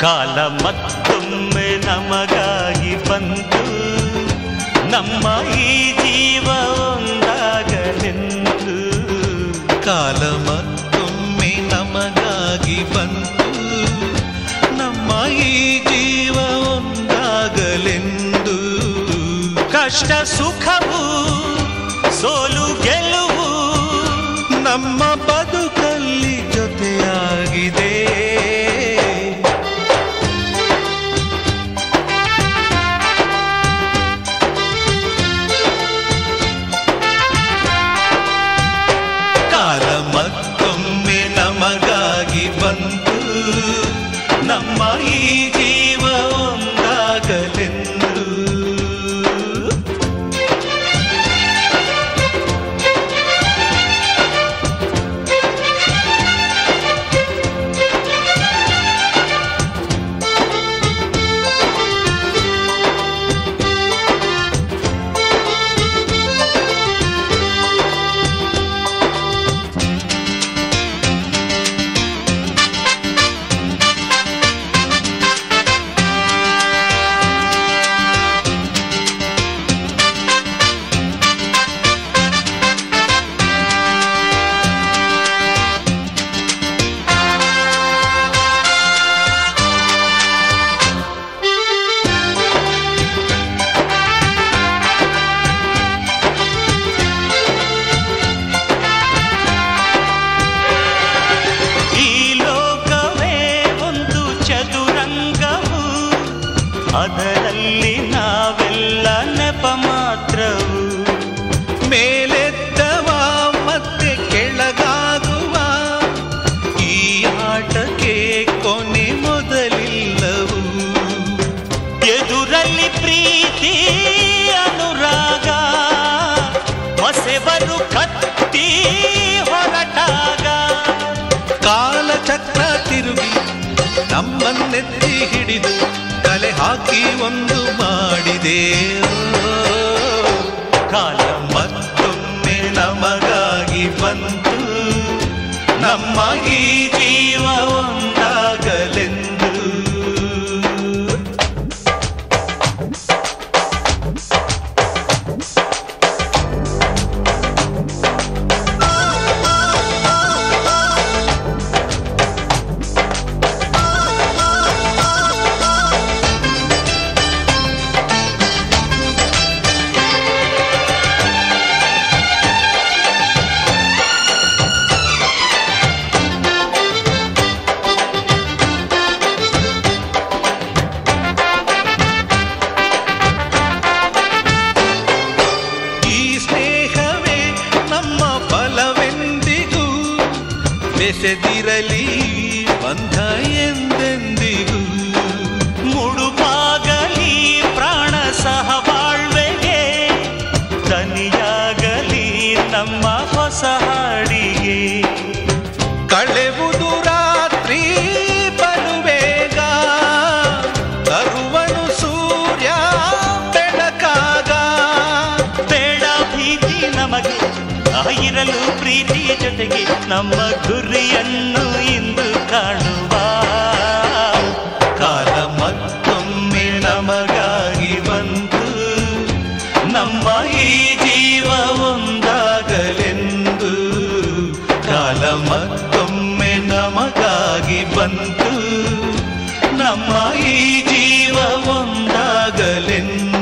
ಕಾಲ ಮತ್ತೊಮ್ಮೆ ನಮಗಾಗಿ ಬಂತು ನಮ್ಮ ಈ ಜೀವ ಒಂದಾಗಲೆಂದು ಕಾಲ ಮತ್ತೊಮ್ಮೆ ನಮಗಾಗಿ ಬಂತು ನಮ್ಮ ಈ ಜೀವ ಒಂದಾಗಲೆಂದು ಕಷ್ಟ ಸುಖವು ಸೋಲು ಗೆಲುವು ನಮ್ಮ ಬದುಕಲ್ಲಿ ಜೊತೆಯಾಗಿದೆ ಕಾಲ ಮತ್ತೊಮ್ಮೆ ನಮಗಾಗಿ ಬಂತು ನಮ್ಮ ಈ ಜೀವ ಒಂದಾಗಲೆಂದು ಈ ಲೋಕವೇ ಒಂದು ಚದುರಂಗವು ಅದರಲ್ಲಿ ನಾವೆಲ್ಲ ನೆಪ ಮಾತ್ರವು ಮೇಲೆದ್ದವ ಮತ್ತೆ ಕೆಳಗಾಗುವ ಈ ಆಟಕ್ಕೆ ಕೊನೆ ಮೊದಲಿಲ್ಲವು ಎದುರಲ್ಲಿ ಪ್ರೀತಿ ಅನುರಾಗ ಮಸೆಬರು ಕತ್ತಿ ಹೊರಟಾಗ ಕಾಲಚಕ್ರ ತಿರುಗಿ ನಮ್ಮನ್ನೆತ್ತಿ ಹಿಡಿದು ಕಲೆ ಹಾಕಿ ಒಂದು ಮಾಡಿದೆ ಕಾಲ ಮತ್ತೊಮ್ಮೆ ನಮಗಾಗಿ ಬಂತು ನಮ್ಮ ಈ ಜೀವ ಒಂದಾಗಲೆಂದು ಈ ಸ್ನೇಹವೇ ನಮ್ಮ ಬಲವೆಂದಿಗೂ ಬೆಸೆದಿರಲಿ ಬಂಧ ಎಂದೆಂದಿಗೂ ಮುಡುಪಾಗಲಿ ಪ್ರಾಣ ಸಹಬಾಳ್ವೆಗೆ ದನಿಯಾಗಲಿ ನಮ್ಮ ಹೊಸ ಹಾಡಿಗೆ ಕಳೆವುದು ರಾತ್ರಿ ಬರುವೇಗ ತರುವನು ಸೂರ್ಯ ಬೆಳಕಾಗ ಬೇಡ ಭೀತಿ ನಮಗೆ ಆ ಇರಲು ಪ್ರೀತಿ ಜೊತೆಗೆ ನಮ್ಮ ಗುರಿಯನ್ನು ಇಂದು ಕಾಣುವ ಕಾಲ ಮತ್ತೊಮ್ಮೆ ನಮಗಾಗಿ ಬಂತು ನಮ್ಮ ಈ ಜೀವ ಒಂದಾಗಲೆಂದು ಕಾಲ ಮತ್ತೊಮ್ಮೆ ನಮಗಾಗಿ ಬಂತು ನಮ್ಮ ಈ ಜೀವ ಒಂದಾಗಲೆಂದು